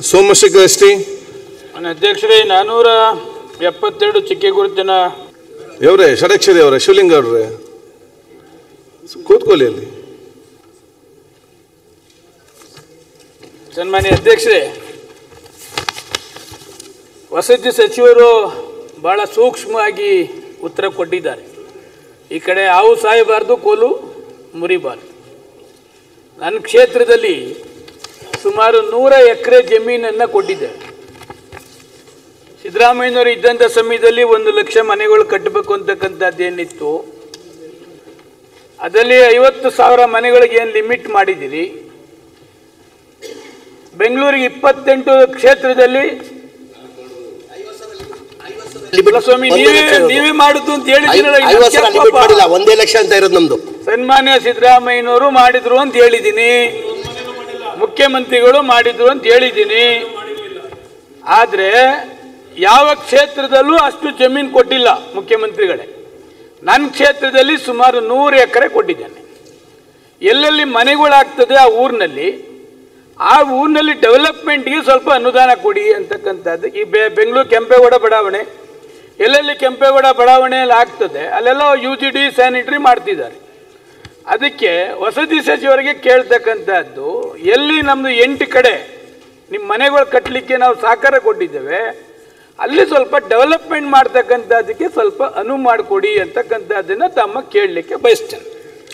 Somashekar S T ಮಾನ್ಯ ಅಧ್ಯಕ್ಷರೇ ನಾನೂರ ಎಪ್ಪತ್ತೆರಡು ಚಿಕ್ಕೆ ಗುರುತಿನ ಇವರೇ ಷಡಕ್ಷರಿ ಅವರೇ ಶಿವಲಿಂಗ ಅವ್ರೆ ಕೂತ್ಕೊಳ್ಳಿ ಅಲ್ಲಿ ಸನ್ಮಾನ್ಯ ಅಧ್ಯಕ್ಷರೇ ವಸತಿ ಸಚಿವರು ಬಹಳ ಸೂಕ್ಷ್ಮವಾಗಿ ಉತ್ತರ ಕೊಟ್ಟಿದ್ದಾರೆ ಈ ಕಡೆ ಹಾವು ಸಾಯಬಾರ್ದು ಕೋಲು ಮುರಿಬಾರ್ದು ನನ್ನ ಕ್ಷೇತ್ರದಲ್ಲಿ ಸುಮಾರು ನೂರ ಎಕರೆ ಜಮೀನನ್ನು ಕೊಟ್ಟಿದ್ದೇವೆ ಸಿದ್ದರಾಮಯ್ಯನವರು ಇದ್ದಂಥ ಸಮಯದಲ್ಲಿ ಒಂದು ಲಕ್ಷ ಮನೆಗಳು ಕಟ್ಟಬೇಕು ಅಂತಕ್ಕಂಥದ್ದು ಏನಿತ್ತು ಅದರಲ್ಲಿ ಐವತ್ತು ಸಾವಿರ ಮನೆಗಳಿಗೆ ಏನು ಲಿಮಿಟ್ ಮಾಡಿದ್ದೀರಿ ಬೆಂಗಳೂರಿಗೆ ಇಪ್ಪತ್ತೆಂಟು ಕ್ಷೇತ್ರದಲ್ಲಿ ಅಲ್ಲ ಸ್ವಾಮಿ ನೀವೇ ನೀವೇ ಮಾಡುದು ಅಂತ ಹೇಳಿದ್ದೀರಲ್ಲ, ಇನ್ನು ಐವತ್ತು ಸಾವಿರ ಲಿಮಿಟ್ ಪಾಪ. ಮಾಡಿಲ್ಲ ಒಂದೇ ಲಕ್ಷ ಅಂತ ಇರೋದು ನಮ್ದು ಸನ್ಮಾನ್ಯ ಸಿದ್ದರಾಮಯ್ಯನವರು ಮಾಡಿದ್ರು ಅಂತ ಹೇಳಿದ್ದೀನಿ ಮುಖ್ಯಮಂತ್ರಿಗಳು ಮಾಡಿದ್ರು ಅಂತ ಹೇಳಿದ್ದೀನಿ ಆದ್ರೆ ಯಾವ ಕ್ಷೇತ್ರದಲ್ಲೂ ಅಷ್ಟು ಜಮೀನು ಕೊಟ್ಟಿಲ್ಲ ಮುಖ್ಯಮಂತ್ರಿಗಳೇ ನನ್ನ ಕ್ಷೇತ್ರದಲ್ಲಿ ಸುಮಾರು ನೂರು ಎಕರೆ ಕೊಟ್ಟಿದ್ದೇನೆ ಎಲ್ಲೆಲ್ಲಿ ಮನೆಗಳಾಗ್ತದೆ ಆ ಊರಿನಲ್ಲಿ ಆ ಊರಿನಲ್ಲಿ ಡೆವಲಪ್ಮೆಂಟ್ಗೆ ಸ್ವಲ್ಪ ಅನುದಾನ ಕೊಡಿ ಅಂತಕ್ಕಂಥದ್ದು ಈ ಬೆ ಬೆಂಗಳೂರು ಕೆಂಪೇಗೌಡ ಬಡಾವಣೆ ಎಲ್ಲೆಲ್ಲಿ ಕೆಂಪೇಗೌಡ ಬಡಾವಣೆಯಲ್ಲಿ ಆಗ್ತದೆ ಅಲ್ಲೆಲ್ಲ ಯು ಜಿ ಡಿ ಸ್ಯಾನಿಟರಿ ಮಾಡ್ತಿದ್ದಾರೆ ಅದಕ್ಕೆ ವಸತಿ ಸಚಿವರಿಗೆ ಕೇಳ್ತಕ್ಕಂಥದ್ದು ಎಲ್ಲಿ ನಮ್ಮದು ಎಂಟು ಕಡೆ ನಿಮ್ಮ ಮನೆಗಳು ಕಟ್ಟಲಿಕ್ಕೆ ನಾವು ಸಹಕಾರ ಕೊಟ್ಟಿದ್ದೇವೆ ಅಲ್ಲಿ ಸ್ವಲ್ಪ ಡೆವಲಪ್ಮೆಂಟ್ ಮಾಡ್ತಕ್ಕಂಥದ್ದಕ್ಕೆ ಸ್ವಲ್ಪ ಅನುವು ಮಾಡಿಕೊಡಿ ಅಂತಕ್ಕಂಥದ್ದನ್ನು ತಮ್ಮ ಕೇಳಲಿಕ್ಕೆ ಬಯಸ್ತೇನೆ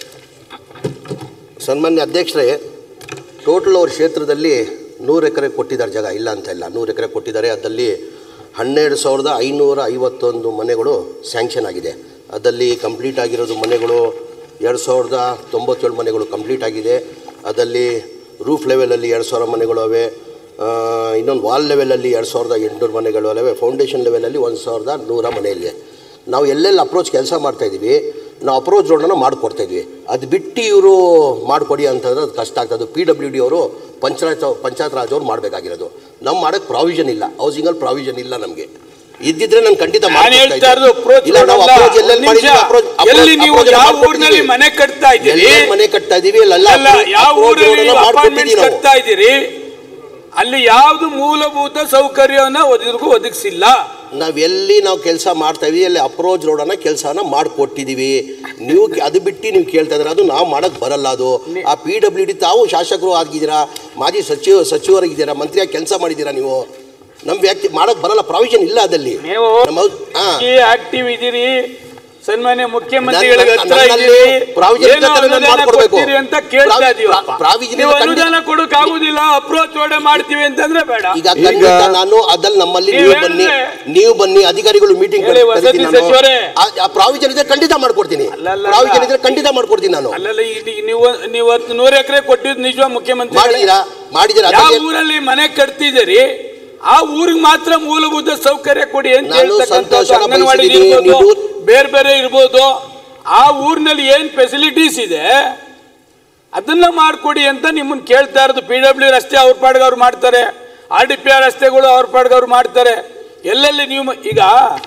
ಸನ್ಮಾನ್ಯ ಅಧ್ಯಕ್ಷರೇ ಟೋಟಲ್ ಅವ್ರ ಕ್ಷೇತ್ರದಲ್ಲಿ ನೂರು ಎಕರೆ ಕೊಟ್ಟಿದ್ದಾರೆ ಜಾಗ ಇಲ್ಲ ಅಂತ ಇಲ್ಲ ನೂರು ಎಕರೆ ಕೊಟ್ಟಿದ್ದಾರೆ ಅದರಲ್ಲಿ ಹನ್ನೆರಡು ಸಾವಿರದ ಐನೂರ ಐವತ್ತೊಂದು ಮನೆಗಳು ಸ್ಯಾಂಕ್ಷನ್ ಆಗಿದೆ ಅದರಲ್ಲಿ ಕಂಪ್ಲೀಟ್ ಆಗಿರೋದು ಮನೆಗಳು ಎರಡು ಸಾವಿರದ ತೊಂಬತ್ತೇಳು ಮನೆಗಳು ಕಂಪ್ಲೀಟ್ ಆಗಿದೆ ಅದರಲ್ಲಿ ರೂಫ್ ಲೆವೆಲಲ್ಲಿ ಎರಡು ಸಾವಿರ ಮನೆಗಳು ಅವೆ ಇನ್ನೊಂದು ವಾಲ್ ಲೆವೆಲಲ್ಲಿ ಎರಡು ಸಾವಿರದ ಎಂಟುನೂರು ಮನೆಗಳು ಅವೆ ಫೌಂಡೇಶನ್ ಲೆವೆಲಲ್ಲಿ ಒಂದು ಸಾವಿರದ ನೂರ ಮನೆಯಲ್ಲಿ ನಾವು ಎಲ್ಲೆಲ್ಲಿ ಅಪ್ರೋಚ್ ಕೆಲಸ ಮಾಡ್ತಾಯಿದ್ದೀವಿ ನಾವು ಅಪ್ರೋಚ್ ರೋಡನ್ನು ಮಾಡಿಕೊಡ್ತಾ ಇದ್ವಿ ಅದು ಬಿಟ್ಟು ಇವರು ಮಾಡಿಕೊಡಿ ಅಂತಂದ್ರೆ ಅದು ಕಷ್ಟ ಆಗ್ತದೆ ಪಿ ಡಬ್ಲ್ಯೂ ಡಿ ಅವರು ಪಂಚಾಯತ್ ಪಂಚಾಯತ್ ರಾಜ್ ಅವ್ರು ಮಾಡಬೇಕಾಗಿರೋದು ನಾವು ಮಾಡೋಕ್ಕೆ ಪ್ರಾವಿಷನ್ ಇಲ್ಲ ಹೌಸಿಂಗಲ್ಲಿ ಪ್ರಾವಿಷನ್ ಇಲ್ಲ ನಮಗೆ ಇದ್ದಿದ್ರೆ ನಾನು ಖಂಡಿತ ನಾನು ಮಾಡ್ಕೊಡ್ತಾ ಹೇಳ್ತಾ ಇರೋದು ಇದ್ದೆ. approach ಇಲ್ಲ ನಾವು ಅಲ್ಲ. ಅಪ್ರೋಚ್ ಎಲ್ಲೆಲ್ಲಿ ಒಂದ್ ನಿಮಿಷ. ಮಾಡಿದ್ವಿ approach- approach- ಎಲ್ಲಿ ನೀವು approach ಯಾವ ಮಾಡ್ಕೊಟ್ಟಿದ್ದೀವಿ. ಊರಿನಲ್ಲಿ ಮನೆ ಕಟ್ತಾ ಇದ್ದೀರಿ ಎಲ್ಲೆಲ್ಲಿ ಮನೆ ಕಟ್ತಾ ಇದೀವಿ ಅಲ್ಲೆಲ್ಲ ಅಲ್ಲ ಯಾವ approach ಊರಲ್ಲಿ roadನ್ನ ಅಪಾರ್ಟ್ಮೆಂಟ್ ಮಾಡ್ಕೊಟ್ಟಿದ್ದೀವಿ ನಾವು. ಕಟ್ತಾ ಇದ್ದೀರಿ ಅಲ್ಲಿ ಯಾವ್ದು ಮೂಲಭೂತ ಸೌಕರ್ಯವನ್ನ ಒದಗಿಗೂ ಒದಗಿಸಿಲ್ಲ ನಾವು ಎಲ್ಲಿ ನಾವು ಕೆಲಸ ಮಾಡ್ತಾ ಇದೀವಿ ಅಲ್ಲಿ ಅಪ್ರೋಚ್ ರೋಡನ್ನ ಕೆಲಸನ ಮಾಡಿಕೊಟ್ಟಿದ್ದೀವಿ ನೀವು ಕೆ- ಅದು ಬಿಟ್ಟು ನೀವು ಕೇಳ್ತಾ ಇದ್ರೆ ಅದು ನಾವು ಮಾಡಕ್ ಬರಲ್ಲ ಅದು ಆ ಪಿ ಡಬ್ಲ್ಯೂ ಡಿ ತಾವು ಶಾಸಕರು ಆಗಿದ್ದೀರಾ ಮಾಜಿ ಸಚಿವ ಸಚಿವರಾಗಿದ್ದೀರಾ ಮಂತ್ರಿಯಾಗಿ ಕೆಲಸ ಮಾಡಿದ್ದೀರಾ ನೀವು ನಮ್ಮ ವ್ಯಕ್ತಿ ಮಾಡಕ್ ಬರಲ್ಲ ಪ್ರಾವಿಷನ್ ಇಲ್ಲ ಅದಲ್ಲಿ ನೀವು ನಮ್ಮ ಹಾ ಆಕ್ಟಿವ್ ಇದ್ದೀರಿ ಸನ್ಮಾನ್ಯ ಮುಖ್ಯಮಂತ್ರಿಗಳಿಗೆ ನನ್ನ- ಹತ್ರ ನನ್ನಲ್ಲಿ ಇದ್ದೀರಿ ಪ್ರಾವಿಜನ್ ಏನೋ ಜೊತೆ ನಾನು ಅನುದಾನ ಮಾಡ್ಕೊಡ್ಬೇಕು. ಕೊಡ್ತೀರಿ ಅಂತ ಕೇಳ್ತಾ ಪ್ರಾವಿ- ಇದೀವಪ್ಪ ಪ್ರಾ- ಪ್ರಾವಿಜನ್ ನೀವು ಖಂಡಿತ- ಅನುದಾನ ಕೊಡಕ್ ಆಗುದಿಲ್ಲ ಅಪ್ರೋಚ್ ಓಡೆ ಮಾಡ್ತೀವಿ ಅಂತಂದ್ರೆ ಬೇಡ ಈಗ ಖಂಡಿತ ನಾನು ಅದ್ರಲ್ಲಿ ನಮ್ಮಲ್ಲಿ ನೀವು ನೀವು ಬನ್ನಿ ಹೇಳಿದ್ರೆ- ನೀವು ಬನ್ನಿ ಅಧಿಕಾರಿಗಳು ಮೀಟಿಂಗ್ ಹೇಳಿ, ವಸತಿ ಸಚಿವರೇ. ಆ ಪ್ರಾವಿಜನ್ ಇದ್ರೆ ಖಂಡಿತ ಮಾಡ್ಕೊಡ್ತೀನಿ ಅಲ್ಲ, ಅಲ್ಲ, ಪ್ರಾವಿಜನ್ ಅಲ್ಲ. ಇದ್ರೆ ಖಂಡಿತ ಮಾಡ್ಕೊಡ್ತೀನಿ ನಾನು ಅಲ್ಲಲ್ಲ ಇಲ್ಲಿ ನೀವು ನೀವು ಹತ್ತು ನೂರು ಎಕರೆ ಕೊಟ್ಟಿದ್ದು ನಿಜ ಮುಖ್ಯಮಂತ್ರಿ ಮಾಡಿದ್ದೀರಾ ಮಾಡಿದ್ದೀರಾ ಯಾವ ಅದ್ರಲ್ಲಿ- ಊರಲ್ಲಿ ಮನೆ ಕಟ್ತಿದ್ದೀರಿ ಆ ಊರಿಗೆ ಮಾತ್ರ ಮೂಲಭೂತ ಸೌಕರ್ಯ ಕೊಡಿ ಅಂತ ನಾನು ಹೇಳ್ತಕ್ಕಂಥದ್ದು ಸಂತೋಷನ ಅಂಗನವಾಡಿ ಬಯಸಿದ್ದೀನಿ. ಇರ್ಬೋದು ನೀವು- ಬೇರೆ ಬೇರೆ ಇರ್ಬೋದು ಆ ಊರಿನಲ್ಲಿ ಏನ್ ಫೆಸಿಲಿಟೀಸ್ ಇದೆ ಅದನ್ನ ಮಾಡ್ಕೊಡಿ ಅಂತ ನಿಮ್ಮನ್ನ ಕೇಳ್ತಾ ಇರೋದು ಪಿ ಡಬ್ಲ್ಯೂ ರಸ್ತೆ ಅವ್ರ ಪಾಡ್ಗೆ ಅವ್ರು ಮಾಡ್ತಾರೆ ಆರ್ ಡಿ ಪಿ ಆರ್ ರಸ್ತೆಗಳು ಅವ್ರ ಪಾಡ್ಗೆ ಅವ್ರು ಮಾಡ್ತಾರೆ ಎಲ್ಲೆಲ್ಲಿ ನೀವು ಮ- ಈಗ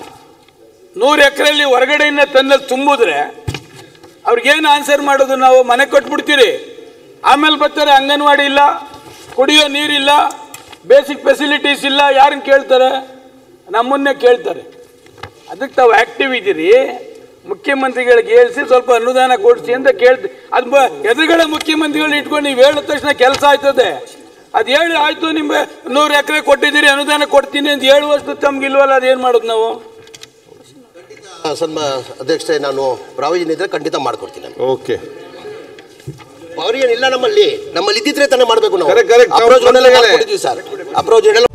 ನೂರು ಎಕರೆಯಲ್ಲಿ ಹೊರಗಡೆಯಿಂದ ತಂದಲ್ಲಿ ತುಂಬಿದ್ರೆ ಅವ್ರಿಗೇನು ಆನ್ಸರ್ ಮಾಡೋದು ನಾವು ಮನೆ ಕೊಟ್ಬಿಡ್ತೀರಿ ಆಮೇಲೆ ಬರ್ತಾರೆ ಅಂಗನವಾಡಿ ಇಲ್ಲ ಕುಡಿಯೋ ನೀರಿಲ್ಲ ಬೇಸಿಕ್ ಫೆಸಿಲಿಟೀಸ್ ಇಲ್ಲ ಯಾರನ್ನ ಕೇಳ್ತಾರೆ ನಮ್ಮನ್ನೇ ಕೇಳ್ತಾರೆ ಅದಕ್ಕೆ ತಾವು ಆಕ್ಟಿವ್ ಇದ್ದೀರಿ ಮುಖ್ಯಮಂತ್ರಿಗಳಿಗೆ ಹೇಳಿಸಿ ಸ್ವಲ್ಪ ಅನುದಾನ ಕೊಡಿಸಿ ಅಂತ ಕೇಳ್ತಿ ಅದು ಬ ಎದುರುಗಡೆ ಮುಖ್ಯಮಂತ್ರಿಗಳನ್ನ ಇಟ್ಕೊಂಡು ನೀವು ಹೇಳಿದ ತಕ್ಷಣ ಕೆಲಸ ಆಯ್ತದೆ ಅದು ಹೇಳಿ ಆಯ್ತು ನಿಮ್ಗೆ ನೂರು ಎಕರೆ ಕೊಟ್ಟಿದ್ದೀರಿ ಅನುದಾನ ಕೊಡ್ತೀನಿ ಅಂತ ಹೇಳುವಷ್ಟು ತಮ್ಗಿಲ್ವಲ್ಲ ಅದೇನು ಮಾಡೋದು ನಾವು ಸನ್ಮ ಅಧ್ಯಕ್ಷರೇ ನಾನು ಪ್ರಾವಿಜನ್ ಇದ್ರೆ ಖಂಡಿತ ಮಾಡ್ಕೊಡ್ತೀನಿ ನಾನು ಓಕೆ ಪ್ರಾವಿಜನ್ ಇಲ್ಲ ನಮ್ಮಲ್ಲಿ ನಮ್ಮಲ್ಲಿ ಇದ್ದಿದ್ರೆ ತಾನೇ ಮಾಡಬೇಕು ನಾವು Correct, correct. ಅಪ್ರೋಚ್ ಮಂತ್ರಿಗಳೇ. Sir approach